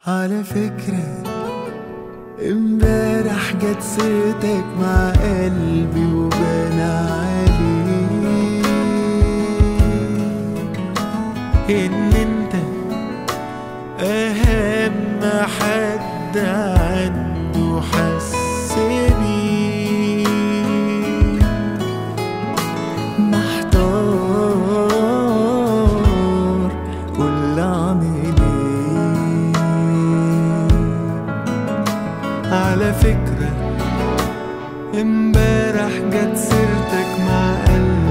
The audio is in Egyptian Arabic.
على فكرة امبارح جت سيرتك مع قلبي وبان عليه ان انت اهم حد عنده حس بيه محتار قول اعمل ايه على فكرة امبارح جت سيرتك مع قلبي